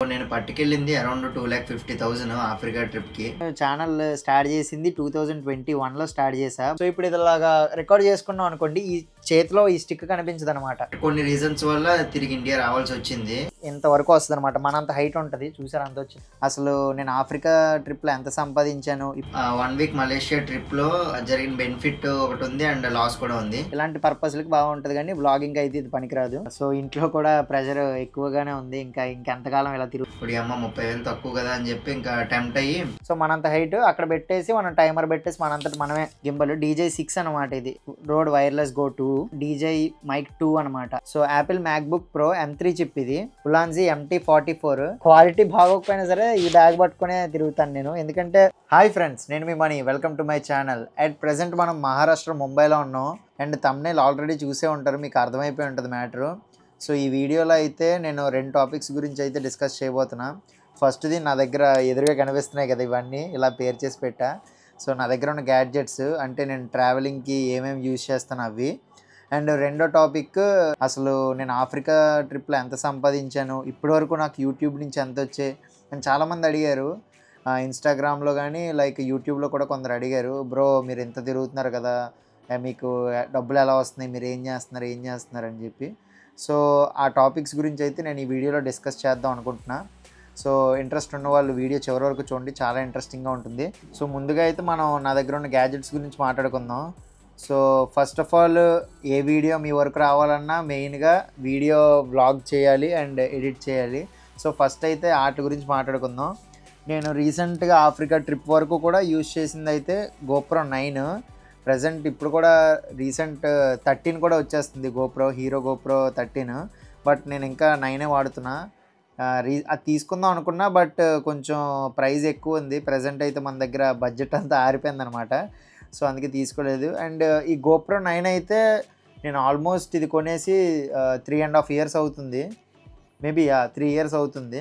ఇప్పుడు నేను పట్టుకెళ్ళింది around two lakh fifty thousand Africa ట్రిప్కి ఛానల్ స్టార్ట్ చేసింది టూ థౌజండ్ ట్వంటీ వన్లో స్టార్ట్ చేసా సో ఇప్పుడు ఇలాగా రికార్డ్ చేసుకున్నాం అనుకోండి ఈ చేతిలో ఈ స్టిక్ కనిపించదు అనమాట కొన్ని రీజన్స్ వల్ల తిరిగి ఇండియా రావాల్సి వచ్చింది ఇంతవరకు వస్తుంది అనమాట మనంత హైట్ ఉంటుంది చూసారు అంత వచ్చింది అసలు నేను ఆఫ్రికా ట్రిప్లో ఎంత సంపాదించాను ఇప్- వన్ వీక్ మలేషియా ట్రిప్లో జరిగిన బెనిఫిట్ ఒకటి ఉంది అండ్ లాస్ కూడా ఉంది ఇలాంటి పర్పస్లకి బాగుంటుంది కానీ బ్లాగింగ్ అయితే ఇది పనికిరాదు సో ఇంట్లో కూడా ప్రెషర్ ఎక్కువగానే ఉంది ఇంకా ఇంకెంతకాలం ఇలా తిరుగు ఇప్పుడు ఈ అమ్మ ముప్పై వేలు తక్కువ కదా అని చెప్పి ఇంకా టెంప్ట్ అయ్యి సో మనంత హైట్ అక్కడ పెట్టేసి మనం టైమర్ పెట్టేసి మనంతటి మనమే గింబల్ డీజే సిక్స్ అనమాట ఇది Rode wireless go two DJ mic two అనమాట so Apple MacBook Pro M three chip ఇది Ulanzi MT forty four quality బాగోకపోయినా సరే ఈ బ్యాగ్ పట్టుకునే తిరుగుతాను నేను ఎందుకంటే హాయ్ ఫ్రెండ్స్ నేను మీ Mani welcome to my channel at present మనం మహారాష్ట్ర ముంబైలో ఉన్నాం అండ్ తమ్నేల్ ఆల్రెడీ చూసే ఉంటారు మీకు అర్థమైపోయి ఉంటుంది మ్యాటర్ సో ఈ వీడియోలో అయితే నేను రెండు టాపిక్స్ గురించి అయితే డిస్కస్ చేయబోతున్నా ఫస్ట్ది నా దగ్గర ఎదురుగా కనిపిస్తున్నాయి కదా ఇవన్నీ ఇలా పేర్ చేసి పెట్టా సో నా దగ్గర ఉన్న గ్యాడ్జెట్స్ అంటే నేను ట్రావెలింగ్కి ఏమేమి యూజ్ చేస్తాను అవి అండ్ రెండో టాపిక్ అసలు నేను ఆఫ్రికా ట్రిప్లో ఎంత సంపాదించాను ఇప్పటివరకు నాకు యూట్యూబ్ నుంచి ఎంత వచ్చాయి అని చాలామంది అడిగారు ఇన్స్టాగ్రామ్లో కానీ లైక్ యూట్యూబ్లో కూడా కొందరు అడిగారు బ్రో మీరు ఎంత తిరుగుతున్నారు కదా ఆ, మీకు డబ్బులు ఎలా వస్తున్నాయి మీరు ఏం చేస్తున్నారు ఏం చేస్తున్నారు అని చెప్పి సో ఆ టాపిక్స్ గురించి అయితే నేను ఈ వీడియోలో డిస్కస్ చేద్దాం అనుకుంటున్నా సో ఇంట్రెస్ట్ ఉన్న వాళ్ళు వీడియో చివరి వరకు చూడండి చాలా ఇంట్రెస్టింగ్గా ఉంటుంది సో ముందుగా అయితే మనం నా దగ్గర ఉన్న గ్యాజెట్స్ గురించి మాట్లాడుకుందాం సో ఫస్ట్ ఆఫ్ ఆల్ ఏ వీడియో మీ వరకు రావాలన్నా మెయిన్గా వీడియో బ్లాగ్ చేయాలి అండ్ ఎడిట్ చేయాలి సో ఫస్ట్ అయితే వాటి గురించి మాట్లాడుకుందాం నేను రీసెంట్గా ఆఫ్రికా ట్రిప్ వరకు కూడా యూజ్ చేసింది అయితే గోప్రో నైన్ ప్రజెంట్ ఇప్పుడు కూడా రీసెంట్ థర్టీన్ కూడా వచ్చేస్తుంది GoPro hero GoPro thirteen but నేను ఇంకా నైనే వాడుతున్నా ఆ, రీ అది తీసుకుందాం అనుకున్నా బట్ కొంచెం ప్రైస్ ఎక్కువ ఉంది ప్రజెంట్ అయితే మన దగ్గర బడ్జెట్ అంతా ఆరిపోయింది అనమాట సో అందుకే తీసుకోలేదు అండ్ ఈ గోప్రో నైన్ అయితే నేను ఆల్మోస్ట్ ఇది కొనేసి త్రీ అండ్ హాఫ్ ఇయర్స్ అవుతుంది మేబీ త్రీ ఇయర్స్ అవుతుంది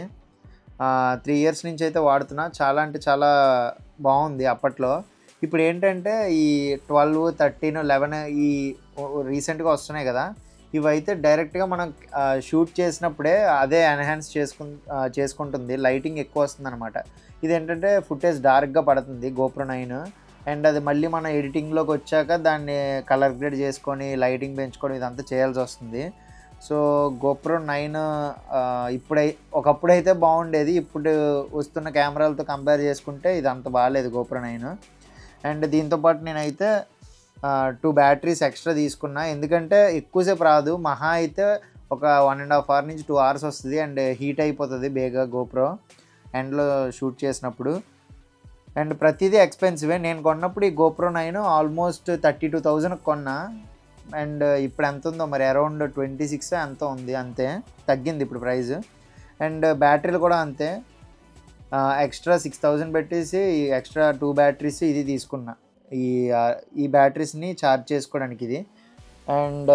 త్రీ ఇయర్స్ నుంచి అయితే వాడుతున్నా చాలా అంటే చాలా బాగుంది అప్పట్లో ఇప్పుడు ఏంటంటే ఈ ట్వెల్వ్ థర్టీన్ లెవెన్ ఈ రీసెంట్గా వస్తున్నాయి కదా ఇవైతే డైరెక్ట్గా మనం షూట్ చేసినప్పుడే అదే ఎన్హాన్స్ చేసుకు చేసుకుంటుంది లైటింగ్ ఎక్కువ వస్తుంది అనమాట ఇది ఏంటంటే ఫుటేజ్ డార్క్గా పడుతుంది గోప్రో నైన్ అండ్ అది మళ్ళీ మనం ఎడిటింగ్లోకి వచ్చాక దాన్ని కలర్ గ్రేడ్ చేసుకొని లైటింగ్ పెంచుకొని ఇదంతా చేయాల్సి వస్తుంది సో గోప్రో నైన్ ఇప్పుడై ఒకప్పుడైతే బాగుండేది ఇప్పుడు వస్తున్న కెమెరాలతో కంపేర్ చేసుకుంటే ఇది అంత బాగాలేదు గోప్రో నైన్ అండ్ దీంతోపాటు నేనైతే టూ బ్యాటరీస్ ఎక్స్ట్రా తీసుకున్నా ఎందుకంటే ఎక్కువసేపు రాదు మహా అయితే ఒక వన్ అండ్ హాఫ్ అవర్ నుంచి టూ అవర్స్ వస్తుంది అండ్ హీట్ అయిపోతుంది బేగా గోప్రో ఎండ్లో షూట్ చేసినప్పుడు అండ్ ప్రతిదీ ఎక్స్పెన్సివే నేను కొన్నప్పుడు ఈ GoPro nine almost thirty two thousand కొన్నా అండ్ ఇప్పుడు ఎంత ఉందో మరి అరౌండ్ ట్వంటీ సిక్స్ ఎంత ఉంది అంతే తగ్గింది ఇప్పుడు ప్రైస్ అండ్ బ్యాటరీలు కూడా అంతే ఎక్స్ట్రా సిక్స్ థౌజండ్ పెట్టేసి ఎక్స్ట్రా టూ బ్యాటరీస్ ఇది తీసుకున్నా ఈ ఆ, ఈ బ్యాటరీస్ని ఛార్జ్ చేసుకోవడానికి ఇది అండ్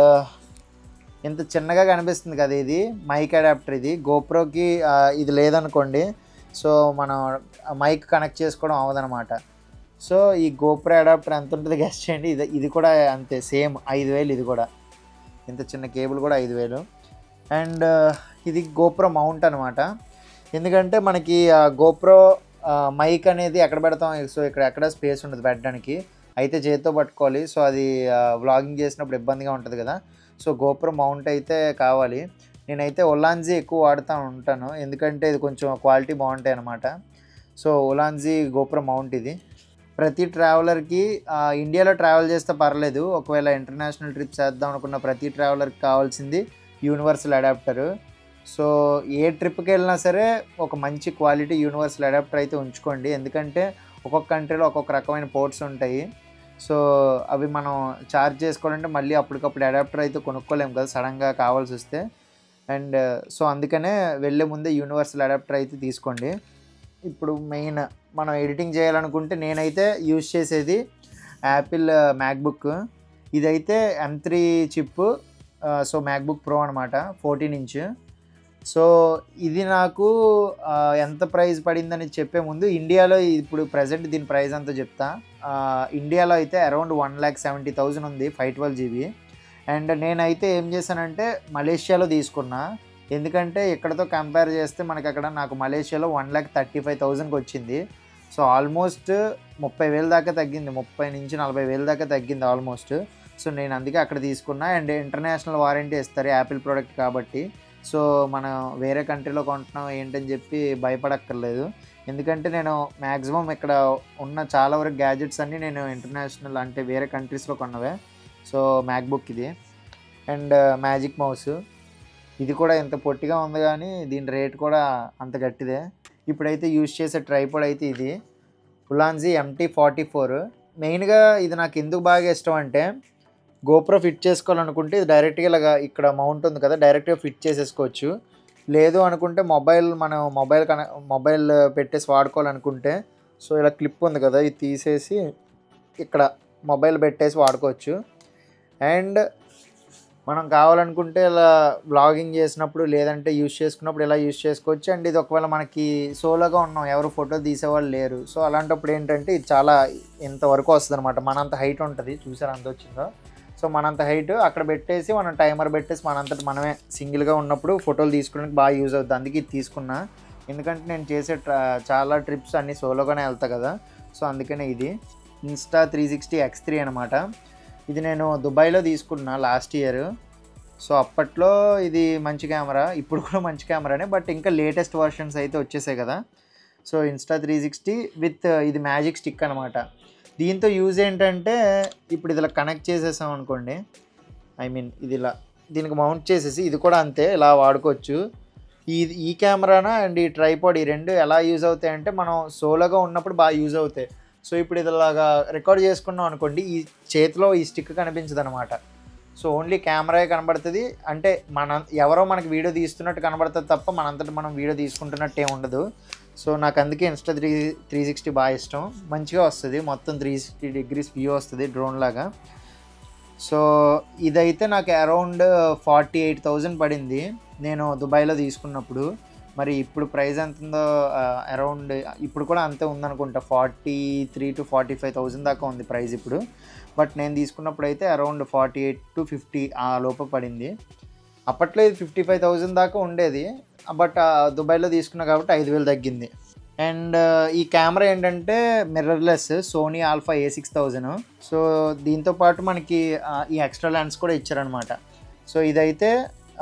ఇంత చిన్నగా కనిపిస్తుంది కదా ఇది మైక్ అడాప్టర్ ఇది గోప్రోకి ఆ, ఇది లేదనుకోండి సో మనం మైక్ కనెక్ట్ చేసుకోవడం అవ్వదనమాట సో ఈ గోప్రో అడాప్టర్ ఎంత ఉంటుంది గెస్ట్ చేయండి ఇది ఇది కూడా అంతే సేమ్ ఐదు వేలు ఇది కూడా ఇంత చిన్న కేబుల్ కూడా ఐదు వేలు అండ్ ఇది గోప్రో మౌంట్ అనమాట ఎందుకంటే మనకి ఆ గోప్రో మైక్ అనేది ఎక్కడ పెడతాం సో ఇక్కడ ఎక్కడ స్పేస్ ఉండదు పెట్టడానికి అయితే చేతితో పట్టుకోవాలి సో అది వ్లాగింగ్ చేసినప్పుడు ఇబ్బందిగా ఉంటుంది కదా సో గోప్రో మౌంట్ అయితే కావాలి నేనైతే ఒలాన్జీ ఎక్కువ వాడుతూ ఉంటాను ఎందుకంటే ఇది కొంచెం క్వాలిటీ బాగుంటాయి అనమాట సో ఒలాన్జీ గోప్రో మౌంట్ ఇది ప్రతి ట్రావెలర్కి ఇండియాలో ట్రావెల్ చేస్తే పర్లేదు ఒకవేళ ఇంటర్నేషనల్ ట్రిప్స్ చేద్దాం అనుకున్న ప్రతి ట్రావెలర్కి కావాల్సింది యూనివర్సల్ అడాప్టర్ సో ఏ ట్రిప్కి వెళ్ళినా సరే ఒక మంచి క్వాలిటీ యూనివర్సల్ అడాప్టర్ అయితే ఉంచుకోండి ఎందుకంటే ఒక్కొక్క కంట్రీలో ఒక్కొక్క రకమైన పోర్ట్స్ ఉంటాయి సో అవి మనం ఛార్జ్ చేసుకోవాలంటే మళ్ళీ అప్పటికప్పుడు అడాప్టర్ అయితే కొనుక్కోలేము కదా సడన్గా కావాల్సి వస్తే అండ్ సో అందుకనే వెళ్ళే ముందే యూనివర్సల్ అడాప్టర్ అయితే తీసుకోండి ఇప్పుడు మెయిన్ మనం ఎడిటింగ్ చేయాలనుకుంటే నేనైతే యూజ్ చేసేది యాపిల్ మ్యాక్బుక్ ఇదైతే M three chip so MacBook Pro అనమాట ఫోర్టీన్ ఇంచ్ సో ఇది నాకు ఆ, ఎంత ప్రైస్ పడిందని చెప్పే ముందు ఇండియాలో ఇప్పుడు ప్రజెంట్ దీని ప్రైస్ అంతా చెప్తా ఆ, ఇండియాలో అయితే around one lakh seventy thousand ఉంది ఫైవ్ ట్వెల్వ్ జీబీ అండ్ నేనైతే ఏం చేశానంటే మలేషియాలో తీసుకున్నా ఎందుకంటే ఇక్కడతో కంపేర్ చేస్తే మనకి అక్కడ నాకు మలేషియాలో వన్ ల్యాక్ థర్టీ ఫైవ్ థౌజండ్కి వచ్చింది సో ఆల్మోస్ట్ ముప్పై వేల దాకా తగ్గింది ముప్పై నుంచి నలభై వేల దాకా తగ్గింది ఆల్మోస్ట్ సో నేను అందుకే అక్కడ తీసుకున్నా అండ్ ఇంటర్నేషనల్ వారంటీ ఇస్తారు యాపిల్ ప్రోడక్ట్ కాబట్టి సో మనం వేరే కంట్రీలో కొంటున్నాం ఏంటని చెప్పి భయపడక్కర్లేదు ఎందుకంటే నేను మ్యాక్సిమం ఇక్కడ ఉన్న చాలా వరకు గ్యాజెట్స్ అన్నీ నేను ఇంటర్నేషనల్ అంటే వేరే కంట్రీస్లో కొన్నవే సో మ్యాక్బుక్ ఇది అండ్ మ్యాజిక్ మౌస్ ఇది కూడా ఎంత పొట్టిగా ఉంది కానీ దీని రేట్ కూడా అంత గట్టిదే ఇప్పుడైతే యూజ్ చేసే ట్రైపాడ్ అయితే ఇది ఉలాన్జీ ఎంటీ ఫార్టీ ఫోర్ మెయిన్గా ఇది నాకు ఎందుకు బాగా ఇష్టం అంటే గోప్రో ఫిట్ చేసుకోవాలనుకుంటే ఇది డైరెక్ట్గా ఇలాగా ఇక్కడ మౌంట్ ఉంది కదా డైరెక్ట్గా ఫిట్ చేసేసుకోవచ్చు లేదు అనుకుంటే మొబైల్ మనం మొబైల్ కన మొబైల్ పెట్టేసి వాడుకోవాలనుకుంటే సో ఇలా క్లిప్ ఉంది కదా ఇది తీసేసి ఇక్కడ మొబైల్ పెట్టేసి వాడుకోవచ్చు అండ్ మనం కావాలనుకుంటే ఇలా బ్లాగింగ్ చేసినప్పుడు లేదంటే యూస్ చేసుకున్నప్పుడు ఇలా యూస్ చేసుకోవచ్చు అండ్ ఇది ఒకవేళ మనకి సోలోగా ఉన్నాం ఎవరు ఫోటో తీసేవాళ్ళు లేరు సో అలాంటప్పుడు ఏంటంటే ఇది చాలా ఇంతవరకు వస్తుంది అనమాట మనంత హైట్ ఉంటుంది చూసారు అంత వచ్చిందో సో మనంత హైట్ అక్కడ పెట్టేసి మనం టైమర్ పెట్టేసి మనంతట మనమే సింగిల్గా ఉన్నప్పుడు ఫోటోలు తీసుకోవడానికి బాగా యూజ్ అవుతుంది అందుకే ఇది తీసుకున్నా ఎందుకంటే నేను చేసే ట్రా- చాలా ట్రిప్స్ అన్నీ సోలోగానే వెళ్తా కదా సో అందుకనే ఇది Insta three sixty X three అనమాట ఇది నేను దుబాయ్లో తీసుకున్నా లాస్ట్ ఇయర్ సో అప్పట్లో ఇది మంచి కెమెరా ఇప్పుడు కూడా మంచి కెమెరానే బట్ ఇంకా లేటెస్ట్ వర్షన్స్ అయితే వచ్చేసాయి కదా so Insta three sixty with ఇది మ్యాజిక్ స్టిక్ అనమాట దీంతో యూజ్ ఏంటంటే ఇప్పుడు ఇది ఇలా కనెక్ట్ చేసేసాం అనుకోండి ఐ మీన్ ఇది ఇలా దీనికి మౌంట్ చేసేసి ఇది కూడా అంతే ఇలా వాడుకోవచ్చు ఈ ఈ కెమెరానా అండ్ ఈ ట్రైపాడ్ ఈ రెండు ఎలా యూజ్ అవుతాయి అంటే మనం సోలోగా ఉన్నప్పుడు బాగా యూజ్ అవుతాయి సో ఇప్పుడు ఇది ఇలాగా రికార్డ్ చేసుకున్నాం అనుకోండి ఈ చేతిలో ఈ స్టిక్ కనిపించదు అనమాట సో ఓన్లీ కెమెరా కనబడుతుంది అంటే మన ఎవరో మనకి వీడియో తీస్తున్నట్టు కనబడుతుంది తప్ప మనంతట మనం వీడియో తీసుకుంటున్నట్టు ఏం ఉండదు సో నాకు అందుకే ఇన్స్టా త్రీ త్రీ సిక్స్టీ బాగా ఇష్టం మంచిగా వస్తుంది మొత్తం త్రీ సిక్స్టీ డిగ్రీస్ వ్యూ వస్తుంది డ్రోన్ లాగా సో ఇదైతే నాకు అరౌండ్ ఫార్టీ ఎయిట్ థౌజండ్ పడింది నేను దుబాయ్లో తీసుకున్నప్పుడు మరి ఇప్పుడు ప్రైస్ ఎంత ఉందో అరౌండ్ ఇప్పుడు కూడా అంతే ఉందనుకుంటా forty three to forty five thousand దాకా ఉంది ప్రైస్ ఇప్పుడు బట్ నేను తీసుకున్నప్పుడు అయితే around forty eight to fifty ఆ లోపు పడింది అప్పట్లో ఇది ఫిఫ్టీ ఫైవ్ థౌజండ్ దాకా ఉండేది బట్ దుబాయ్లో తీసుకున్నా కాబట్టి ఐదు వేలు తగ్గింది అండ్ ఈ కెమెరా ఏంటంటే mirrorless Sony Alpha A six thousand so దీంతో పాటు మనకి ఆ, ఈ ఎక్స్ట్రా లెన్స్ కూడా ఇచ్చారనమాట సో ఇదైతే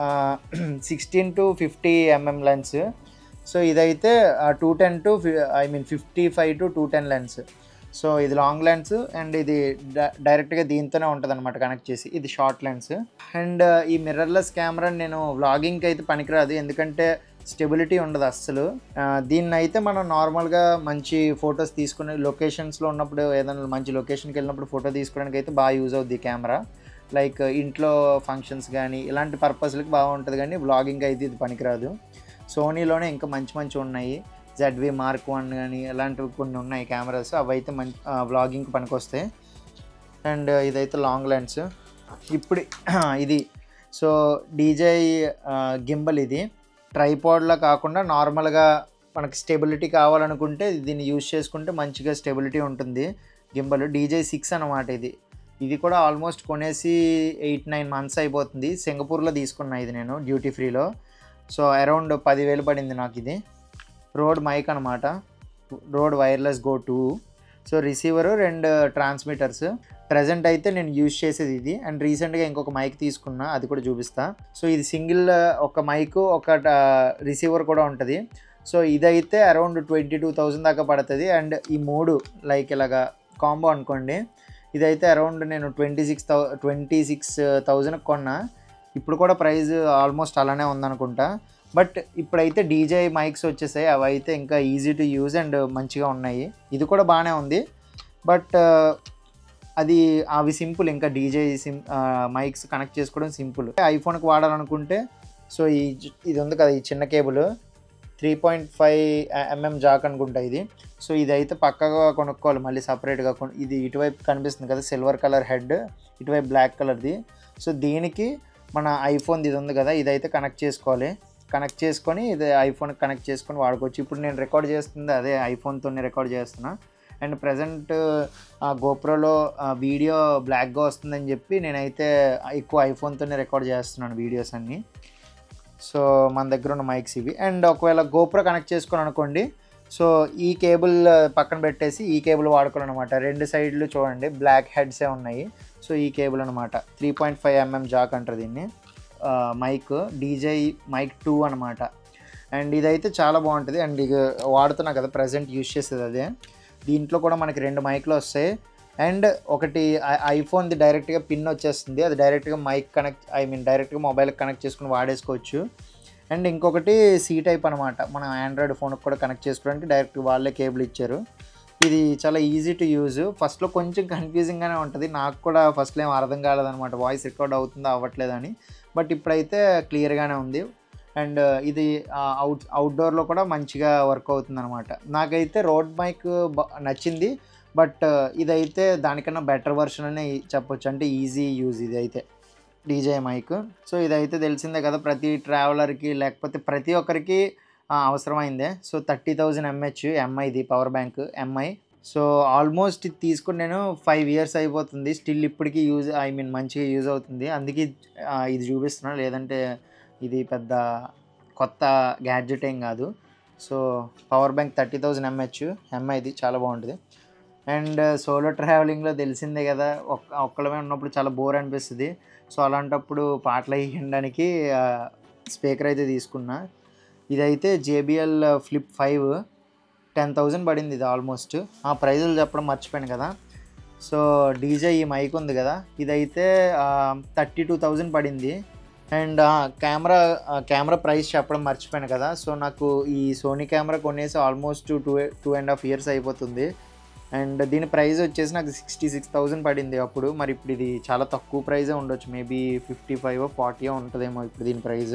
sixteen to fifty MM lens so ఇదైతే two ten to I mean fifty five to two ten lens so ఇది లాంగ్ లెన్స్ అండ్ ఇది డ- డైరెక్ట్గా దీంతోనే ఉంటుంది అనమాట కనెక్ట్ చేసి ఇది షార్ట్ లెన్స్ అండ్ ఈ మిర్రర్లెస్ కెమెరా నేను వ్లాగింగ్కి అయితే పనికిరాదు ఎందుకంటే స్టెబిలిటీ ఉండదు అస్సలు ఆ, దీన్ని అయితే మనం నార్మల్గా మంచి ఫొటోస్ తీసుకునే లొకేషన్స్లో ఉన్నప్పుడు ఏదైనా మంచి లొకేషన్కి వెళ్ళినప్పుడు ఫోటో తీసుకోవడానికి అయితే బాగా యూజ్ అవుద్ది ఈ కెమెరా లైక్ ఇంట్లో ఫంక్షన్స్ కానీ ఇలాంటి పర్పస్లకి బాగుంటుంది కానీ వ్లాగింగ్ అయితే ఇది పనికిరాదు సోనీలోనే ఇంకా మంచి మంచి ఉన్నాయి జెడ్వి మార్క్ వన్ కానీ ఇలాంటివి కొన్ని ఉన్నాయి కెమెరాస్ అవి అయితే మంచి వ్లాగింగ్కి పనికొస్తాయి అండ్ ఇదైతే లాంగ్ లెన్స్ ఇప్పుడు ఇది సో డీజే గింబల్ ఇది ట్రైపాడ్లా కాకుండా నార్మల్గా మనకి స్టెబిలిటీ కావాలనుకుంటే దీన్ని యూజ్ చేసుకుంటే మంచిగా స్టెబిలిటీ ఉంటుంది గింబల్ డీజే సిక్స్ అనమాట ఇది ఇది కూడా ఆల్మోస్ట్ కొనేసి ఎయిట్ నైన్ మంత్స్ అయిపోతుంది సింగపూర్లో తీసుకున్నా ఇది నేను డ్యూటీ ఫ్రీలో సో అరౌండ్ పదివేలు పడింది నాకు ఇది రోడ్ మైక్ అనమాట Rode wireless go two so receiver రెండు ట్రాన్స్మిటర్స్ ప్రజెంట్ అయితే నేను యూజ్ చేసేది ఇది అండ్ రీసెంట్గా ఇంకొక మైక్ తీసుకున్నా అది కూడా చూపిస్తా సో ఇది సింగిల్ ఒక మైక్ ఒక రిసీవర్ కూడా ఉంటుంది సో ఇదైతే అరౌండ్ ట్వంటీ టూ థౌజండ్ దాకా పడుతుంది అండ్ ఈ మూడు లైక్ ఇలాగా కాంబో అనుకోండి ఇదైతే అరౌండ్ నేను twenty six thou twenty six థౌజండ్కి కొన్నా ఇప్పుడు కూడా ప్రైస్ ఆల్మోస్ట్ అలానే ఉందనుకుంటా బట్ ఇప్పుడైతే డీజే మైక్స్ వచ్చేసాయి అవి అయితే ఇంకా ఈజీ టు యూజ్ అండ్ మంచిగా ఉన్నాయి ఇది కూడా బాగానే ఉంది బట్ అది అవి సింపుల్ ఇంకా డీజే సిం మైక్స్ కనెక్ట్ చేసుకోవడం సింపుల్ ఐఫోన్కి వాడాలనుకుంటే సో ఈ జ- ఇది ఉంది కదా ఈ చిన్న cable three point five MM jack అనుకుంటా ఇది సో ఇదైతే పక్కగా కొనుక్కోవాలి మళ్ళీ సపరేట్గా కొను ఇది ఇటువైపు కనిపిస్తుంది కదా సిల్వర్ కలర్ హెడ్ ఇటువైపు బ్లాక్ కలర్ది సో దీనికి మన ఐఫోన్ ఇది ఉంది కదా ఇదైతే కనెక్ట్ చేసుకోవాలి కనెక్ట్ చేసుకొని ఇది ఐఫోన్ కనెక్ట్ చేసుకొని వాడుకోవచ్చు ఇప్పుడు నేను రికార్డ్ చేస్తుంది అదే ఐఫోన్తోనే రికార్డ్ చేస్తున్నా అండ్ ప్రజెంట్ గోప్రోలో వీడియో బ్లాక్గా వస్తుందని చెప్పి నేనైతే ఎక్కువ ఐఫోన్తోనే రికార్డ్ చేస్తున్నాను వీడియోస్ అన్నీ సో మన దగ్గర ఉన్న మైక్స్ ఇవి అండ్ ఒకవేళ గోప్రో కనెక్ట్ చేసుకొని అనుకోండి సో ఈ కేబుల్ పక్కన పెట్టేసి ఈ కేబుల్ వాడుకోవాలన్నమాట రెండు సైడ్లు చూడండి బ్లాక్ హెడ్సే ఉన్నాయి సో ఈ కేబుల్ అనమాట three point five MM jack అంటారు దీన్ని మైక్ డీజే మైక్ టూ అనమాట అండ్ ఇదైతే చాలా బాగుంటుంది అండ్ ఇక వాడుతున్నా కదా ప్రజెంట్ యూజ్ చేసేది అదే దీంట్లో కూడా మనకి రెండు మైక్లు వస్తాయి అండ్ ఒకటి ఐ- ఐఫోన్ది డైరెక్ట్గా పిన్ వచ్చేస్తుంది అది డైరెక్ట్గా మైక్ కనెక్ట్ ఐ మీన్ డైరెక్ట్గా మొబైల్కి కనెక్ట్ చేసుకుని వాడేసుకోవచ్చు అండ్ ఇంకొకటి సి టైప్ అనమాట మనం ఆండ్రాయిడ్ ఫోన్కి కూడా కనెక్ట్ చేసుకోవడానికి డైరెక్ట్ వాళ్ళే కేబుల్ ఇచ్చారు ఇది చాలా ఈజీ టు యూజ్ ఫస్ట్లో కొంచెం కన్ఫ్యూజింగ్గానే ఉంటుంది నాకు కూడా ఫస్ట్లో ఏం అర్థం కాలేదన్నమాట వాయిస్ రికార్డ్ అవుతుందా అవ్వట్లేదని బట్ ఇప్పుడైతే క్లియర్గానే ఉంది అండ్ ఇది అవుట్ అవుట్డోర్లో కూడా మంచిగా వర్క్ అవుతుంది అనమాట నాకైతే రోడ్ మైక్ నచ్చింది బట్ ఇదైతే దానికన్నా బెటర్ వర్షన్ అనే చెప్పొచ్చు అంటే ఈజీ యూజ్ ఇది అయితే డీజే మైక్ సో ఇదైతే తెలిసిందే కదా ప్రతి ట్రావెలర్కి లేకపోతే ప్రతి ఒక్కరికి ఆ, అవసరమైందే సో థర్టీ థౌజండ్ ఎంహెచ్ ఎంఐది power bank Mi so almost ఇది తీసుకుని నేను ఫైవ్ ఇయర్స్ అయిపోతుంది స్టిల్ ఇప్పటికీ యూజ్ ఐ మీన్ మంచిగా యూజ్ అవుతుంది అందుకే ఆ, ఇది చూపిస్తున్నాను లేదంటే ఇది పెద్ద కొత్త గ్యాడ్జెట్ ఏం కాదు so power bank thirty thousand MH ఎంఐది చాలా బాగుంటుంది అండ్ సోలో ట్రావెలింగ్లో తెలిసిందే కదా ఒక్క ఒక్కళ్ళమే ఉన్నప్పుడు చాలా బోర్ అనిపిస్తుంది సో అలాంటప్పుడు పాటలు వేయడానికి స్పీకర్ అయితే తీసుకున్నా ఇదైతే JBL flip five ten thousand పడింది ఇది ఆల్మోస్ట్ ఆ ప్రైజులు చెప్పడం మర్చిపోయాను కదా సో డీజే ఈ మైక్ ఉంది కదా ఇదైతే థర్టీ టూ థౌజండ్ పడింది అండ్ కెమెరా కెమెరా ప్రైస్ చెప్పడం మర్చిపోయాను కదా సో నాకు ఈ సోనీ కెమెరా కొనేసి almost two two and half years అయిపోతుంది అండ్ దీని ప్రైస్ వచ్చేసి నాకు సిక్స్టీ సిక్స్ థౌజండ్ పడింది అప్పుడు మరి ఇప్పుడు ఇది చాలా తక్కువ ప్రైజే ఉండొచ్చు మేబీ ఫిఫ్టీ ఫైవ్ ఫార్టీ ఉంటుందేమో ఇప్పుడు దీని ప్రైస్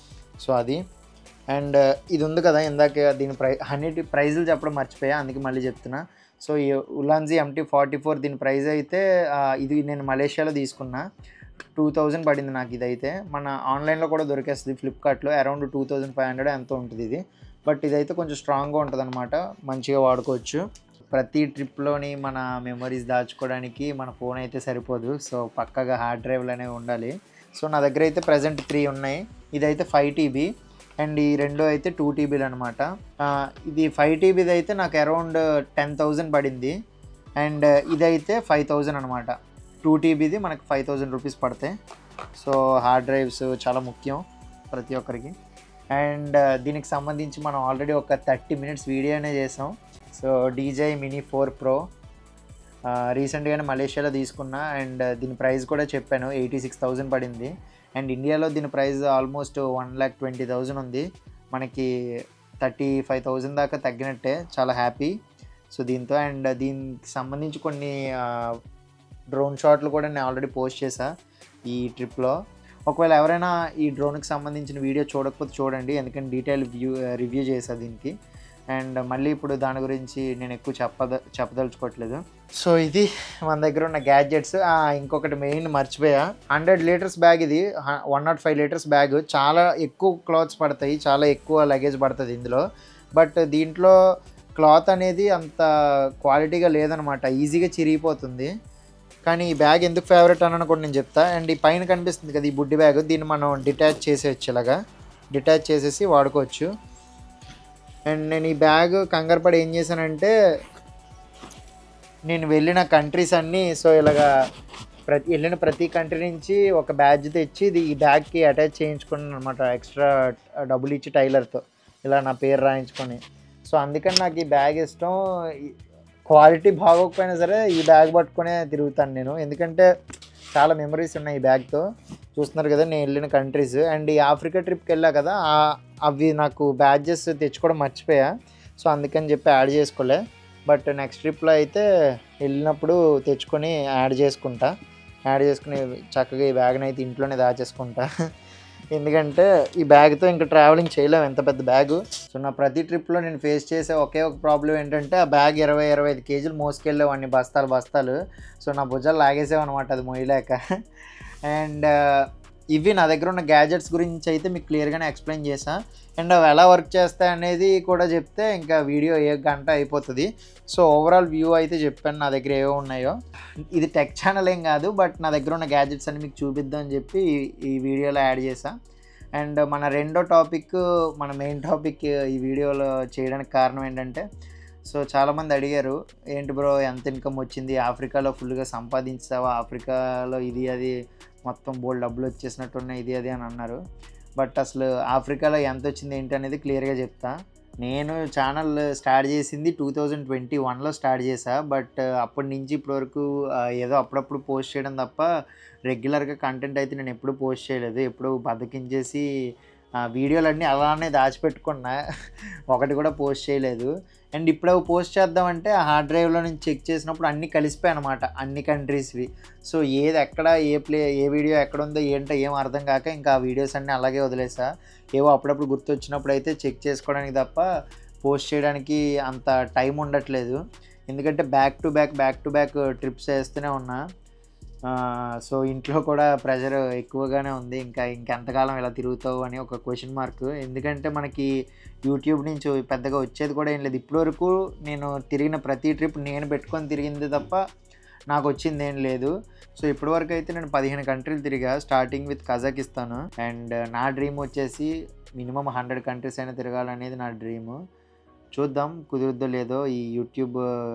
సో అది అండ్ ఇది ఉంది కదా ఇందాక దీని ప్రై అన్నిటి ప్రైజులు చెప్పడం మర్చిపోయా అందుకే మళ్ళీ చెప్తున్నా సో ఈ ఉలాన్జీ ఎంటీ ఫార్టీ ఫోర్ దీని ప్రైస్ అయితే ఆ, ఇది నేను మలేషియాలో తీసుకున్నా టూ థౌజండ్ పడింది నాకు ఇదైతే మన ఆన్లైన్లో కూడా దొరికేస్తుంది ఫ్లిప్కార్ట్లో around two thousand five hundred ఎంతో ఉంటుంది ఇది బట్ ఇదైతే కొంచెం స్ట్రాంగ్గా ఉంటుంది అనమాట మంచిగా వాడుకోవచ్చు ప్రతి ట్రిప్లోని మన మెమరీస్ దాచుకోవడానికి మన ఫోన్ అయితే సరిపోదు సో పక్కగా హార్డ్ డ్రైవ్లు అనేవి ఉండాలి సో నా దగ్గర అయితే ప్రజెంట్ త్రీ ఉన్నాయి ఇదైతే ఫైవ్ టీబీ అండ్ ఈ రెండు అయితే టూ టీబీలు అనమాట ఇది ఫైవ్ టీబీది అయితే నాకు అరౌండ్ టెన్ థౌజండ్ పడింది అండ్ ఇదైతే ఫైవ్ థౌజండ్ అనమాట టూ టీబీది మనకి ఫైవ్ థౌజండ్ రూపీస్ పడతాయి సో హార్డ్ డ్రైవ్స్ చాలా ముఖ్యం ప్రతి ఒక్కరికి అండ్ దీనికి సంబంధించి మనం ఆల్రెడీ ఒక థర్టీ మినిట్స్ వీడియోనే చేసాం so DJ mini four pro రీసెంట్గానే మలేషియాలో తీసుకున్నా అండ్ దీని ప్రైస్ కూడా చెప్పాను ఎయిటీ సిక్స్ థౌజండ్ పడింది అండ్ ఇండియాలో దీని price almost one lakh twenty thousand ఉంది మనకి థర్టీ ఫైవ్ థౌజండ్ దాకా తగ్గినట్టే చాలా హ్యాపీ సో దీంతో అండ్ దీనికి సంబంధించి కొన్ని డ్రోన్ షాట్లు కూడా నేను ఆల్రెడీ పోస్ట్ చేశా ఈ ట్రిప్లో ఒకవేళ ఎవరైనా ఈ డ్రోన్కి సంబంధించిన వీడియో చూడకపోతే చూడండి ఎందుకంటే డీటెయిల్ వ్యూ రివ్యూ చేశా దీనికి అండ్ మళ్ళీ ఇప్పుడు దాని గురించి నేను ఎక్కువ చెప్పద చెప్పదలుచుకోవట్లేదు సో ఇది మన దగ్గర ఉన్న గ్యాడ్జెట్స్ ఇంకొకటి మెయిన్ మర్చిపోయా హండ్రెడ్ లీటర్స్ బ్యాగ్ ఇది one not five litres bag చాలా ఎక్కువ క్లాత్స్ పడతాయి చాలా ఎక్కువ లగేజ్ పడుతుంది ఇందులో బట్ దీంట్లో క్లాత్ అనేది అంత క్వాలిటీగా లేదనమాట ఈజీగా చిరిగిపోతుంది కానీ ఈ బ్యాగ్ ఎందుకు ఫేవరెట్ అని కూడా నేను చెప్తా అండ్ ఈ పైన కనిపిస్తుంది కదా ఈ బుడ్డి బ్యాగ్ దీన్ని మనం డిటాచ్ చేసేయచ్చు ఇలాగా డిటాచ్ చేసేసి వాడుకోవచ్చు అండ్ నేను ఈ బ్యాగ్ కంగారు పడి ఏం చేశానంటే నేను వెళ్ళిన కంట్రీస్ అన్నీ సో ఇలాగా ప్రతి వెళ్ళిన ప్రతి కంట్రీ నుంచి ఒక బ్యాడ్జ్ తెచ్చి ఇది ఈ బ్యాగ్కి అటాచ్ చేయించుకున్నాను అనమాట ఎక్స్ట్రా డబ్బులు ఇచ్చి టైలర్తో ఇలా నా పేరు రాయించుకొని సో అందుకని నాకు ఈ బ్యాగ్ ఇష్టం క్వాలిటీ బాగోకపోయినా సరే ఈ బ్యాగ్ పట్టుకునే తిరుగుతాను నేను ఎందుకంటే చాలా మెమరీస్ ఉన్నాయి ఈ బ్యాగ్తో చూస్తున్నారు కదా నేను వెళ్ళిన కంట్రీస్ అండ్ ఈ ఆఫ్రికా ట్రిప్కి వెళ్ళా కదా ఆ- అవి నాకు బ్యాడ్జెస్ తెచ్చుకోవడం మర్చిపోయా సో అందుకని చెప్పి యాడ్ చేసుకోలే బట్ నెక్స్ట్ ట్రిప్లో అయితే వెళ్ళినప్పుడు తెచ్చుకొని యాడ్ చేసుకుంటా యాడ్ చేసుకుని చక్కగా ఈ బ్యాగ్ని అయితే ఇంట్లోనే దాచేసుకుంటా ఎందుకంటే ఈ బ్యాగ్తో ఇంకా ట్రావెలింగ్ చేయలేము ఎంత పెద్ద బ్యాగు సో నా ప్రతి ట్రిప్లో నేను ఫేస్ చేసే ఒకే ఒక ప్రాబ్లం ఏంటంటే ఆ బ్యాగ్ ఇరవై ఇరవై ఐదు కేజీలు మోసుకెళ్ళేవాడిని బస్తాలు బస్తాలు సో నా భుజాలు లాగేసేవన్నమాట అది మొయ్యలేక అండ్ ఇవి నా దగ్గర ఉన్న గ్యాజెట్స్ గురించి అయితే మీకు క్లియర్గానే ఎక్స్ప్లెయిన్ చేసా అండ్ అవి ఎలా వర్క్ చేస్తాయి అనేది కూడా చెప్తే ఇంకా వీడియో ఏ గంట అయిపోతుంది సో ఓవరాల్ వ్యూ అయితే చెప్పాను నా దగ్గర ఏవో ఉన్నాయో ఇది టెక్ ఛానల్ ఏం కాదు బట్ నా దగ్గర ఉన్న గ్యాజెట్స్ అన్ని మీకు చూపిద్దాం అని చెప్పి ఈ- ఈ వీడియోలో యాడ్ చేసా అండ్ మన రెండో టాపిక్ మన మెయిన్ టాపిక్ ఈ వీడియోలో చేయడానికి కారణం ఏంటంటే సో చాలామంది అడిగారు ఏంటి బ్రో ఎంత ఇన్కమ్ వచ్చింది ఆఫ్రికాలో ఫుల్గా సంపాదించావా ఆఫ్రికాలో ఇది అది మొత్తం బోల్డ్ డబ్బులు వచ్చేసినట్టున్నాయి ఇది అది అని అన్నారు బట్ అసలు ఆఫ్రికాలో ఎంత వచ్చింది ఏంటి అనేది క్లియర్గా చెప్తా నేను ఛానల్ స్టార్ట్ చేసింది టూ థౌజండ్ ట్వంటీ వన్లో స్టార్ట్ చేసా బట్ అప్పటి నుంచి ఇప్పటివరకు ఆ, ఏదో అప్పుడప్పుడు పోస్ట్ చేయడం తప్ప రెగ్యులర్గా కంటెంట్ అయితే నేను ఎప్పుడు పోస్ట్ చేయలేదు ఎప్పుడు బద్దకించేసి ఆ, వీడియోలన్నీ అలానే దాచిపెట్టుకున్నా ఒకటి కూడా పోస్ట్ చేయలేదు అండ్ ఇప్పుడు అవి పోస్ట్ చేద్దామంటే ఆ హార్డ్ డ్రైవ్లో నుంచి చెక్ చేసినప్పుడు అన్నీ కలిసిపోయాయి అనమాట అన్ని కంట్రీస్వి సో ఏది ఎక్కడ ఏ ప్లే ఏ వీడియో ఎక్కడ ఉందో ఏంటో ఏం అర్థం కాక ఇంకా ఆ వీడియోస్ అన్నీ అలాగే వదిలేసా ఏవో అప్పుడప్పుడు గుర్తొచ్చినప్పుడు అయితే చెక్ చేసుకోవడానికి తప్ప పోస్ట్ చేయడానికి అంత టైం ఉండట్లేదు ఎందుకంటే back to back back to back trips వేస్తూనే ఉన్నా ఆ, సో ఇంట్లో కూడా ప్రెషర్ ఎక్కువగానే ఉంది ఇంకా ఇంకెంతకాలం ఇలా తిరుగుతావు అని ఒక క్వశ్చన్ మార్క్ ఎందుకంటే మనకి యూట్యూబ్ నుంచి పెద్దగా వచ్చేది కూడా ఏం లేదు ఇప్పటివరకు నేను తిరిగిన ప్రతి ట్రిప్ నేను పెట్టుకొని తిరిగింది తప్ప నాకు వచ్చింది ఏం లేదు సో ఇప్పటివరకు అయితే నేను పదిహేను కంట్రీలు తిరిగా స్టార్టింగ్ విత్ కజాకిస్తాన్ అండ్ నా డ్రీమ్ వచ్చేసి మినిమం హండ్రెడ్ కంట్రీస్ అయినా తిరగాలనేది నా డ్రీమ్ చూద్దాం కుదురుద్దో లేదో ఈ యూట్యూబ్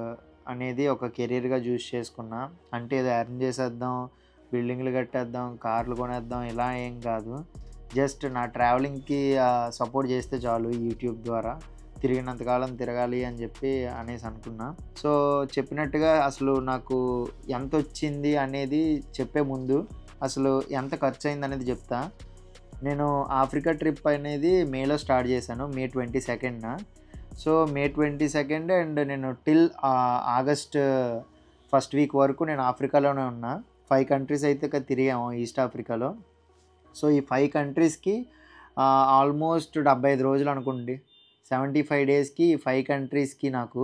అనేది ఒక కెరీర్గా చూస్ చేసుకున్నా అంటే ఏదో ఎర్న్ చేసేద్దాం బిల్డింగ్లు కట్టేద్దాం కార్లు కొనేద్దాం ఇలా ఏం కాదు జస్ట్ నా ట్రావెలింగ్కి సపోర్ట్ చేస్తే చాలు ఈ యూట్యూబ్ ద్వారా తిరిగినంతకాలం తిరగాలి అని చెప్పి అనేసి అనుకున్నా సో చెప్పినట్టుగా అసలు నాకు ఎంత వచ్చింది అనేది చెప్పే ముందు అసలు ఎంత ఖర్చు అయింది అనేది చెప్తా నేను ఆఫ్రికా ట్రిప్ అనేది మేలో స్టార్ట్ చేశాను మే ట్వంటీ సెకండ్న so May twenty second and నేను టిల్ ఆగస్ట్ ఫస్ట్ వీక్ వరకు నేను ఆఫ్రికాలోనే ఉన్నా ఫైవ్ కంట్రీస్ అయితే ఇక తిరిగాము ఈస్ట్ ఆఫ్రికాలో సో ఈ ఫైవ్ కంట్రీస్కి ఆల్మోస్ట్ డెబ్బై ఐదు రోజులు అనుకోండి సెవెంటీ ఫైవ్ డేస్కి ఫైవ్ కంట్రీస్కి నాకు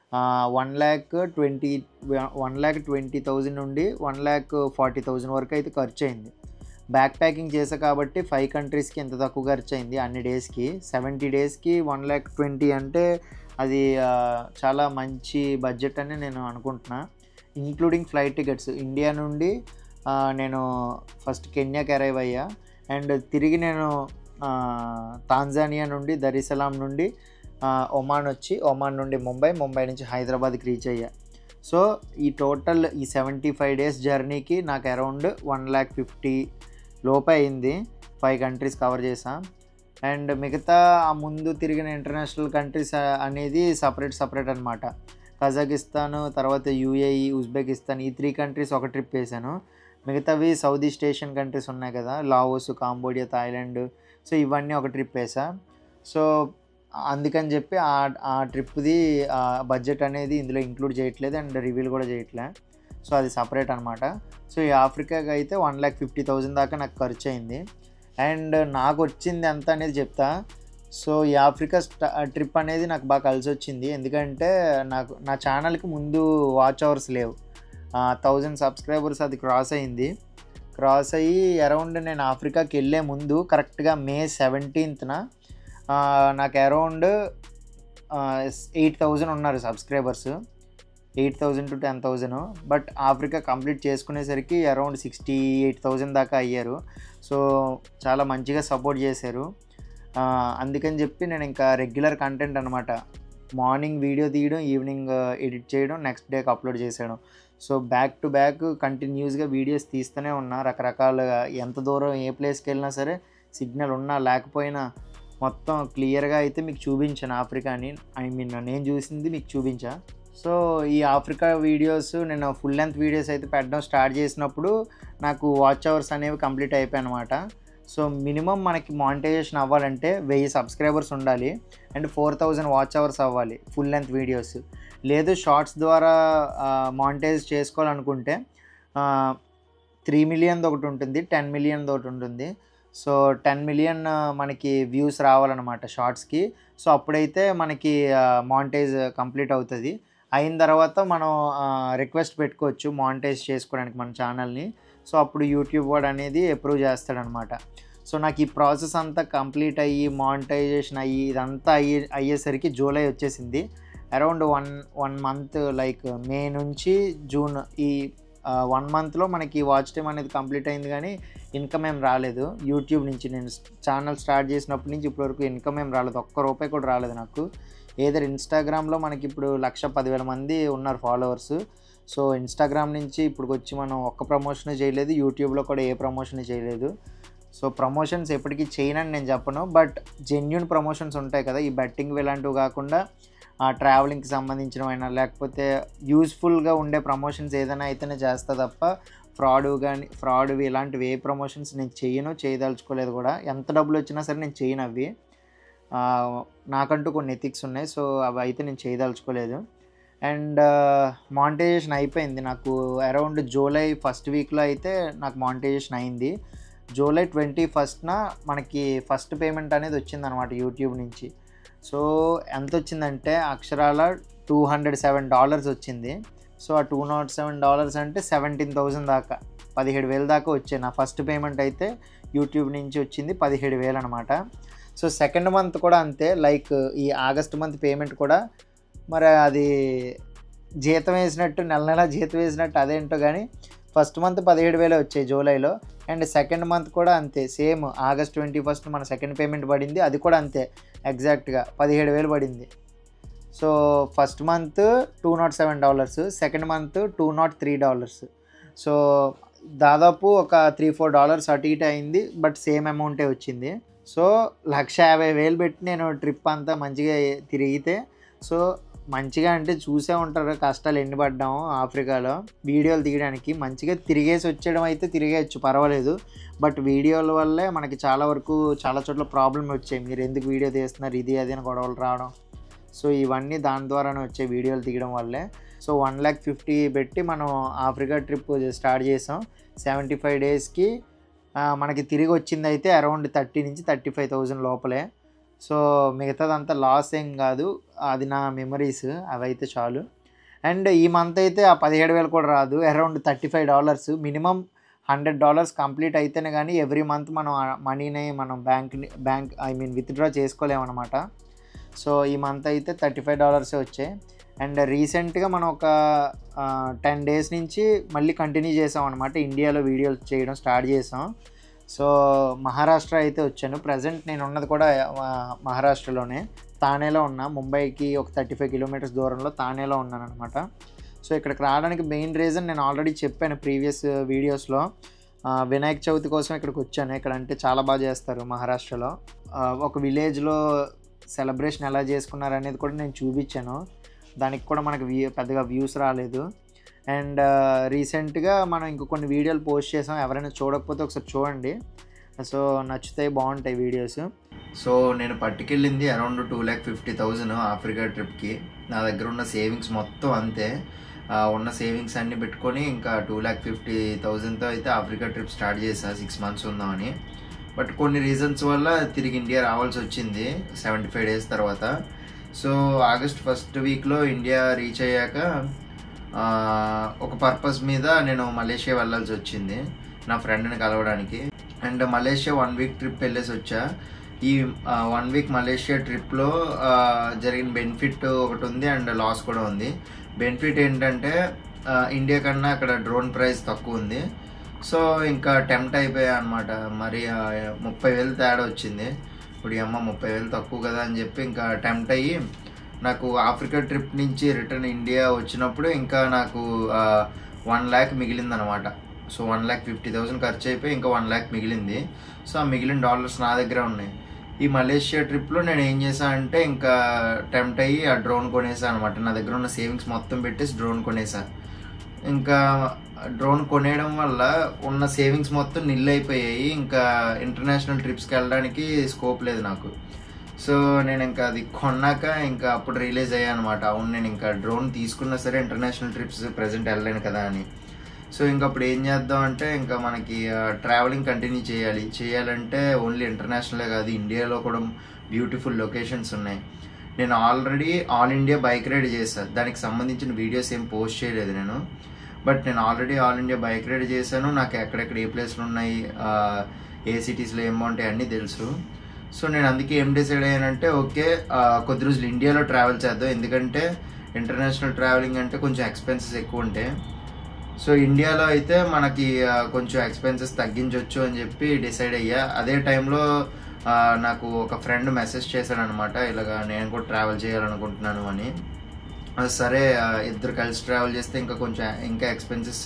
one lakh twenty one lakh twenty thousand నుండి వన్ ల్యాక్ ఫార్టీ థౌజండ్ వరకు అయితే ఖర్చు అయింది బ్యాక్ ప్యాకింగ్ చేసా కాబట్టి ఫైవ్ కంట్రీస్కి ఎంత తక్కువ ఖర్చు అయింది అన్ని డేస్కి సెవెంటీ డేస్కి వన్ ల్యాక్ ట్వంటీ అంటే అది ఆ, చాలా మంచి బడ్జెట్ అని నేను అనుకుంటున్నా ఇంక్లూడింగ్ ఫ్లైట్ టికెట్స్ ఇండియా నుండి ఆ, నేను ఫస్ట్ కెన్యాకి అరైవ్ అయ్యా అండ్ తిరిగి నేను ఆ, తాంజానియా నుండి దరిసలాం నుండి ఆ, ఒమాన్ వచ్చి ఒమాన్ నుండి ముంబై ముంబై నుంచి హైదరాబాద్కి రీచ్ అయ్యా సో ఈ టోటల్ ఈ సెవెంటీ ఫైవ్ డేస్ జర్నీకి నాకు అరౌండ్ వన్ ల్యాక్ ఫిఫ్టీ లోపే అయింది ఫైవ్ కంట్రీస్ కవర్ చేసా అండ్ మిగతా ఆ ముందు తిరిగిన ఇంటర్నేషనల్ కంట్రీస్ అనేది సపరేట్ సపరేట్ అనమాట కజాకిస్తాన్ తర్వాత యూఏఈ ఉజ్బెకిస్తాన్ ఈ త్రీ కంట్రీస్ ఒక ట్రిప్ వేసాను మిగతావి సౌత్ ఈస్ట్ ఏషియన్ కంట్రీస్ ఉన్నాయి కదా లావోస్ కాంబోడియా థాయిలాండ్ సో ఇవన్నీ ఒక ట్రిప్ వేసా సో అందుకని చెప్పి ఆ ఆ ట్రిప్ది బడ్జెట్ అనేది ఇందులో ఇంక్లూడ్ చేయట్లేదు అండ్ రివీల్ కూడా చేయట్లే సో అది సపరేట్ అనమాట సో ఈ ఆఫ్రికాకి అయితే వన్ ల్యాక్ ఫిఫ్టీ థౌజండ్ దాకా నాకు ఖర్చు అయింది అండ్ నాకు వచ్చింది ఎంత అనేది చెప్తా సో ఈ ఆఫ్రికా స్టా ట్రిప్ అనేది నాకు బాగా కలిసి వచ్చింది ఎందుకంటే నాకు నా ఛానల్కి ముందు వాచ్ అవర్స్ లేవు థౌజండ్ సబ్స్క్రైబర్స్ అది క్రాస్ అయింది క్రాస్ అయ్యి అరౌండ్ నేను ఆఫ్రికాకి వెళ్ళే ముందు కరెక్ట్గా మే సెవెంటీన్త్న నాకు అరౌండ్ ఎయిట్ థౌజండ్ ఉన్నారు subscribers eight thousand to ten thousand but Africa complete చేసుకునేసరికి అరౌండ్ సిక్స్టీ ఎయిట్ థౌజండ్ దాకా అయ్యారు సో చాలా మంచిగా సపోర్ట్ చేశారు ఆ, అందుకని చెప్పి నేను ఇంకా రెగ్యులర్ కంటెంట్ అనమాట మార్నింగ్ వీడియో తీయడం ఈవినింగ్ ఎడిట్ చేయడం నెక్స్ట్ డేకి అప్లోడ్ చేసేయడం సో బ్యాక్ టు బ్యాక్ కంటిన్యూస్గా వీడియోస్ తీస్తూనే ఉన్నా రకరకాలుగా ఎంత దూరం ఏ ప్లేస్కి వెళ్ళినా సరే సిగ్నల్ ఉన్నా లేకపోయినా మొత్తం క్లియర్గా అయితే మీకు చూపించాను ఆఫ్రికాని ఐ మీన్ నేను చూసింది మీకు చూపించా సో ఈ ఆఫ్రికా వీడియోస్ నేను ఫుల్ లెంత్ వీడియోస్ అయితే పెట్టడం స్టార్ట్ చేసినప్పుడు నాకు వాచ్ అవర్స్ అనేవి కంప్లీట్ అయిపోయాయి అనమాట సో మినిమం మనకి మానిటైజేషన్ అవ్వాలంటే వెయ్యి సబ్స్క్రైబర్స్ ఉండాలి and four thousand watch hours అవ్వాలి ఫుల్ లెంత్ వీడియోస్ లేదు షార్ట్స్ ద్వారా మానిటైజ్ చేసుకోవాలనుకుంటే త్రీ మిలియన్ ఒకటి ఉంటుంది టెన్ మిలియన్ ఒకటి ఉంటుంది సో టెన్ మిలియన్ మనకి వ్యూస్ రావాలన్నమాట షార్ట్స్కి సో అప్పుడైతే మనకి మానిటైజ్ కంప్లీట్ అవుతుంది అయిన తర్వాత మనం రిక్వెస్ట్ పెట్టుకోవచ్చు మానిటైజ్ చేసుకోవడానికి మన ఛానల్ని సో అప్పుడు యూట్యూబ్ వాడు అనేది అప్రూవ్ చేస్తాడనమాట సో నాకు ఈ ప్రాసెస్ అంతా కంప్లీట్ అయ్యి మానిటైజేషన్ అయ్యి ఇదంతా అయ్యి అయ్యేసరికి జూలై వచ్చేసింది around one one month like May నుంచి జూన్ ఈ వన్ మంత్లో మనకి వాచ్ టైం అనేది కంప్లీట్ అయింది కానీ ఇన్కమ్ ఏం రాలేదు యూట్యూబ్ నుంచి నేను ఛానల్ స్టార్ట్ చేసినప్పటి నుంచి ఇప్పటివరకు ఇన్కమ్ ఏం రాలేదు ఒక్క రూపాయి కూడా రాలేదు నాకు ఏదర్ ఇన్స్టాగ్రామ్లో మనకి ఇప్పుడు లక్ష పదివేల మంది ఉన్నారు ఫాలోవర్స్ సో ఇన్స్టాగ్రామ్ నుంచి ఇప్పుడు వచ్చి మనం ఒక్క ప్రమోషన్ చేయలేదు యూట్యూబ్లో కూడా ఏ ప్రమోషన్ చేయలేదు సో ప్రమోషన్స్ ఎప్పటికీ చేయనని నేను చెప్పను బట్ జెన్యున్ ప్రమోషన్స్ ఉంటాయి కదా ఈ బెట్టింగ్ ఇలాంటివి కాకుండా ఆ ట్రావెలింగ్కి సంబంధించినవైనా లేకపోతే యూస్ఫుల్గా ఉండే ప్రమోషన్స్ ఏదైనా అయితేనే చేస్తా తప్ప ఫ్రాడ్ కానీ ఫ్రాడ్ ఇలాంటివి ఏ ప్రమోషన్స్ నేను చేయను చేయదలుచుకోలేదు కూడా ఎంత డబ్బులు వచ్చినా సరే నేను చేయను అవి ఆ, నాకంటూ కొన్ని ఎథిక్స్ ఉన్నాయి సో అవి అయితే నేను చేయదలుచుకోలేదు అండ్ మానిటైజేషన్ అయిపోయింది నాకు అరౌండ్ జూలై ఫస్ట్ వీక్లో అయితే నాకు మానిటైజేషన్ అయింది జూలై ట్వంటీ ఫస్ట్న మనకి ఫస్ట్ పేమెంట్ అనేది వచ్చిందనమాట యూట్యూబ్ నుంచి సో ఎంత వచ్చిందంటే అక్షరాల టూ హండ్రెడ్ సెవెన్ డాలర్స్ వచ్చింది సో ఆ టూ నాట్ సెవెన్ డాలర్స్ అంటే సెవెంటీన్ థౌజండ్ దాకా పదిహేడు వేలు దాకా వచ్చాయి నా ఫస్ట్ పేమెంట్ అయితే యూట్యూబ్ నుంచి వచ్చింది పదిహేడు వేలు అనమాట సో సెకండ్ మంత్ కూడా అంతే లైక్ ఈ ఆగస్ట్ మంత్ పేమెంట్ కూడా మరి అది జీతం వేసినట్టు నెల నెల జీతం వేసినట్టు అదేంటో కానీ ఫస్ట్ మంత్ పదిహేడు వేలే వచ్చాయి జూలైలో అండ్ సెకండ్ మంత్ కూడా అంతే సేమ్ ఆగస్ట్ ట్వంటీ ఫస్ట్ మన సెకండ్ పేమెంట్ పడింది అది కూడా అంతే ఎగ్జాక్ట్గా పదిహేడు వేలు పడింది so first month two not seven dollars second month two not three dollars so దాదాపు ఒక త్రీ ఫోర్ డాలర్స్ అటు ఇటు అయింది బట్ సేమ్ అమౌంటే వచ్చింది సో లక్ష యాభై వేలు పెట్టి నేను ట్రిప్ అంతా మంచిగా తిరిగితే సో మంచిగా అంటే చూసే ఉంటారు కష్టాలు ఎన్ని పడ్డాము ఆఫ్రికాలో వీడియోలు తీయడానికి మంచిగా తిరిగేసి వచ్చేయడం అయితే తిరిగేయచ్చు పర్వాలేదు బట్ వీడియోల వల్లే మనకి చాలా వరకు చాలా చోట్ల ప్రాబ్లం వచ్చాయి మీరు ఎందుకు వీడియో తీస్తున్నారు ఇది అది అని గొడవలు రావడం సో ఇవన్నీ దాని ద్వారానే వచ్చే వీడియోలు తీయడం వల్లే సో వన్ ల్యాక్ ఫిఫ్టీ పెట్టి మనం ఆఫ్రికా ట్రిప్ స్టార్ట్ చేసాం సెవెంటీ ఫైవ్ డేస్కి మనకి తిరిగి వచ్చింది అయితే అరౌండ్ థర్టీ నుంచి థర్టీ ఫైవ్ థౌజండ్ లోపలే సో మిగతాదంతా లాస్ ఏం కాదు అది నా మెమరీస్ అవి అయితే చాలు అండ్ ఈ మంత్ అయితే ఆ పదిహేడు వేలు కూడా రాదు around thirty five dollars minimum hundred dollars complete అయితేనే కానీ ఎవ్రీ మంత్ మనం ఆ మనీని మనం bank bank I mean withdraw చేసుకోలేమన్నమాట సో ఈ మంత్ అయితే థర్టీ ఫైవ్ డాలర్సే వచ్చాయి అండ్ రీసెంట్గా మనం ఒక టెన్ డేస్ నుంచి మళ్ళీ కంటిన్యూ చేసాం అనమాట ఇండియాలో వీడియోలు చేయడం స్టార్ట్ చేసాం సో మహారాష్ట్ర అయితే వచ్చాను ప్రజెంట్ నేను ఉన్నది కూడా ఆ, మహారాష్ట్రలోనే తానేలో ఉన్నా ముంబైకి ఒక థర్టీ ఫైవ్ కిలోమీటర్స్ దూరంలో తానేలో ఉన్నాను అనమాట సో ఇక్కడికి రావడానికి మెయిన్ రీజన్ నేను ఆల్రెడీ చెప్పాను ప్రీవియస్ వీడియోస్లో ఆ, వినాయక చవితి కోసం ఇక్కడికి వచ్చాను ఇక్కడ అంటే చాలా బాగా చేస్తారు మహారాష్ట్రలో ఆ, ఒక విలేజ్లో సెలబ్రేషన్ ఎలా చేసుకున్నారు అనేది కూడా నేను చూపించాను దానికి కూడా మనకు వ్యూ పెద్దగా వ్యూస్ రాలేదు అండ్ రీసెంట్గా మనం ఇంకో కొన్ని వీడియోలు పోస్ట్ చేసాం ఎవరైనా చూడకపోతే ఒకసారి చూడండి సో నచ్చుతాయి బాగుంటాయి వీడియోస్ సో నేను పట్టుకెళ్ళింది around two lakh fifty thousand Africa ట్రిప్కి నా దగ్గర ఉన్న సేవింగ్స్ మొత్తం అంతే ఆ, ఉన్న సేవింగ్స్ అన్ని పెట్టుకొని ఇంకా టూ ల్యాక్ ఫిఫ్టీ థౌజండ్తో అయితే ఆఫ్రికా ట్రిప్ స్టార్ట్ చేసా సిక్స్ మంత్స్ ఉందామని బట్ కొన్ని రీజన్స్ వల్ల తిరిగి ఇండియా రావాల్సి వచ్చింది సెవెంటీ ఫైవ్ డేస్ తర్వాత సో ఆగస్ట్ ఫస్ట్ వీక్లో ఇండియా రీచ్ అయ్యాక ఆ, ఒక పర్పస్ మీద నేను మలేషియా వెళ్ళాల్సి వచ్చింది నా ఫ్రెండ్ని కలవడానికి and Malaysia one week trip వెళ్ళేసి వచ్చా ఈ వన్ వీక్ మలేషియా ట్రిప్లో జరిగిన బెనిఫిట్ ఒకటి ఉంది అండ్ లాస్ కూడా ఉంది బెనిఫిట్ ఏంటంటే ఆ, ఇండియా కన్నా అక్కడ డ్రోన్ ప్రైస్ తక్కువ ఉంది సో ఇంకా టెంప్ట్ అయిపోయా అనమాట మరి ఆ, ముప్పై వేలు తేడా వచ్చింది ఇప్పుడు ఈ అమ్మ ముప్పై వేలు తక్కువ కదా అని చెప్పి ఇంకా టెంప్ట్ అయ్యి నాకు ఆఫ్రికా ట్రిప్ నుంచి రిటర్న్ ఇండియా వచ్చినప్పుడు ఇంకా నాకు వన్ ల్యాక్ మిగిలిందనమాట so one lakh fifty thousand ఖర్చు అయిపోయి ఇంకా వన్ ల్యాక్ మిగిలింది సో ఆ మిగిలిన డాలర్స్ నా దగ్గర ఉన్నాయి ఈ మలేషియా ట్రిప్లో నేను ఏం చేశా అంటే ఇంకా టెంప్ట్ అయ్యి ఆ డ్రోన్ కొనేసా అనమాట నా దగ్గర ఉన్న సేవింగ్స్ మొత్తం పెట్టేసి డ్రోన్ కొనేసా ఇంకా డ్రోన్ కొనేయడం వల్ల ఉన్న సేవింగ్స్ మొత్తం నిల్ అయిపోయాయి ఇంకా ఇంటర్నేషనల్ ట్రిప్స్కి వెళ్ళడానికి స్కోప్ లేదు నాకు సో నేను ఇంకా అది కొన్నాక ఇంకా అప్పుడు రిలీజ్ అయ్యా అనమాట అవును నేను ఇంకా డ్రోన్ తీసుకున్నా సరే ఇంటర్నేషనల్ ట్రిప్స్ ప్రజెంట్ వెళ్ళలేను కదా అని సో ఇంకా అప్పుడు ఏం చేద్దాం అంటే ఇంకా మనకి ట్రావెలింగ్ కంటిన్యూ చేయాలి చేయాలంటే ఓన్లీ ఇంటర్నేషనలే కాదు ఇండియాలో కూడా బ్యూటిఫుల్ లొకేషన్స్ ఉన్నాయి నేను already all India bike ride చేశాను దానికి సంబంధించిన వీడియోస్ ఏం పోస్ట్ చేయలేదు నేను బట్ నేను already all India bike ride చేశాను నాకు ఎక్కడెక్కడ ఏ ప్లేస్లు ఉన్నాయి ఆ, ఏ సిటీస్లో ఏం బాగుంటాయి అన్నీ తెలుసు సో నేను అందుకే ఏం డిసైడ్ అయ్యానంటే ఓకే ఆ, కొద్ది రోజులు ఇండియాలో ట్రావెల్ చేద్దాం ఎందుకంటే ఇంటర్నేషనల్ ట్రావెలింగ్ అంటే కొంచెం ఎక్స్పెన్సెస్ ఎక్కువ ఉంటాయి సో ఇండియాలో అయితే మనకి ఆ, కొంచెం ఎక్స్పెన్సెస్ తగ్గించవచ్చు అని చెప్పి డిసైడ్ అయ్యా అదే టైంలో ఆ, నాకు ఒక ఫ్రెండ్ మెసేజ్ చేశాడు అనమాట ఇలాగా నేను కూడా ట్రావెల్ చేయాలనుకుంటున్నాను అని ఆ, సరే ఆ, ఇద్దరు కలిసి ట్రావెల్ చేస్తే ఇంకా కొంచెం ఇంకా ఎక్స్పెన్సెస్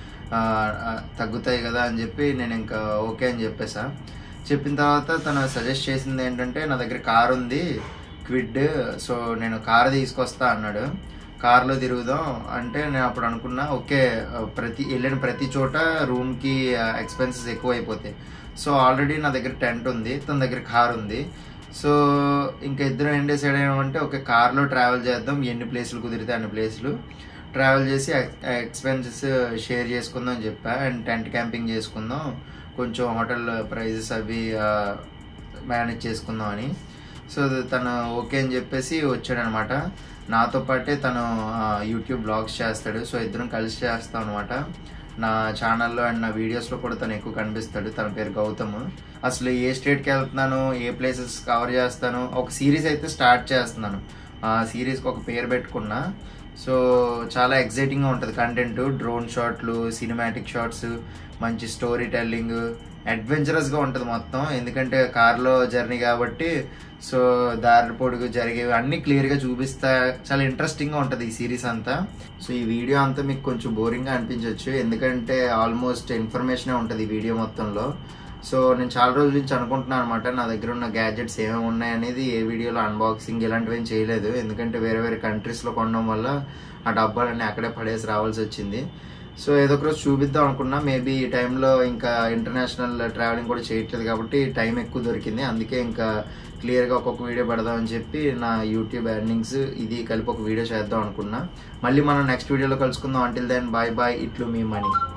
తగ్గుతాయి కదా అని చెప్పి నేను ఇంకా ఓకే అని చెప్పేసా చెప్పిన తర్వాత తను సజెస్ట్ చేసింది ఏంటంటే నా దగ్గర కార్ ఉంది క్విడ్ సో నేను కార్ తీసుకొస్తా అన్నాడు కార్లో తిరుగుదాం అంటే నేను అప్పుడు అనుకున్నా ఓకే ప్రతి వెళ్ళిన ప్రతి చోట రూమ్కి ఎక్స్పెన్సెస్ ఎక్కువ అయిపోతాయి సో ఆల్రెడీ నా దగ్గర టెంట్ ఉంది తన దగ్గర కార్ ఉంది సో ఇంకా ఇద్దరం ఏం డిసైడ్ అయ్యామంటే ఒక కార్లో ట్రావెల్ చేద్దాం ఎన్ని ప్లేసులు కుదిరితే అన్ని ప్లేసులు ట్రావెల్ చేసి ఎక్స్పెన్సెస్ షేర్ చేసుకుందాం అని చెప్పా అండ్ టెంట్ క్యాంపింగ్ చేసుకుందాం కొంచెం హోటల్ ప్రైజెస్ అవి మేనేజ్ చేసుకుందాం అని సో తను ఓకే అని చెప్పేసి వచ్చాడనమాట నాతో పాటే తను యూట్యూబ్ బ్లాగ్స్ చేస్తాడు సో ఇద్దరం కలిసి చేస్తాం అనమాట నా ఛానల్లో అండ్ నా వీడియోస్లో కూడా తను ఎక్కువ కనిపిస్తాడు తన పేరు గౌతమ్ అసలు ఏ స్టేట్కి వెళ్తున్నాను ఏ ప్లేసెస్ కవర్ చేస్తాను ఒక సిరీస్ అయితే స్టార్ట్ చేస్తున్నాను ఆ సిరీస్కి ఒక పేరు పెట్టుకున్నా సో చాలా ఎగ్జైటింగ్గా ఉంటుంది కంటెంట్ డ్రోన్ షాట్లు సినిమాటిక్ షాట్స్ మంచి స్టోరీ టెల్లింగ్ అడ్వెంచరస్గా ఉంటుంది మొత్తం ఎందుకంటే కార్లో జర్నీ కాబట్టి సో దారి పొడుగు జరిగేవి అన్నీ క్లియర్గా చూపిస్తా చాలా ఇంట్రెస్టింగ్గా ఉంటుంది ఈ సిరీస్ అంతా సో ఈ వీడియో అంతా మీకు కొంచెం బోరింగ్గా అనిపించవచ్చు ఎందుకంటే ఆల్మోస్ట్ ఇన్ఫర్మేషనే ఉంటుంది ఈ వీడియో మొత్తంలో సో నేను చాలా రోజుల నుంచి అనుకుంటున్నాను అనమాట నా దగ్గర ఉన్న గ్యాడ్జెట్స్ ఏమేమి ఉన్నాయి అనేది ఏ వీడియోలో అన్బాక్సింగ్ ఇలాంటివి ఏం చేయలేదు ఎందుకంటే వేరే వేరే కంట్రీస్లో కొనడం వల్ల ఆ డబ్బాలన్నీ అక్కడే పడేసి రావాల్సి వచ్చింది సో ఏదో ఒక రోజు చూపిద్దాం అనుకున్నా మేబీ ఈ టైంలో ఇంకా ఇంటర్నేషనల్ ట్రావెలింగ్ కూడా చేయట్లేదు కాబట్టి టైం ఎక్కువ దొరికింది అందుకే ఇంకా క్లియర్గా ఒక్కొక్క వీడియో పెడదామని చెప్పి నా యూట్యూబ్ ఎర్నింగ్స్ ఇది కలిపి ఒక వీడియో చేద్దాం అనుకున్నా మళ్ళీ మనం నెక్స్ట్ వీడియోలో కలుసుకుందాం అంటిల్ దెన్ బాయ్ బాయ్ ఇట్లు మీ మనీ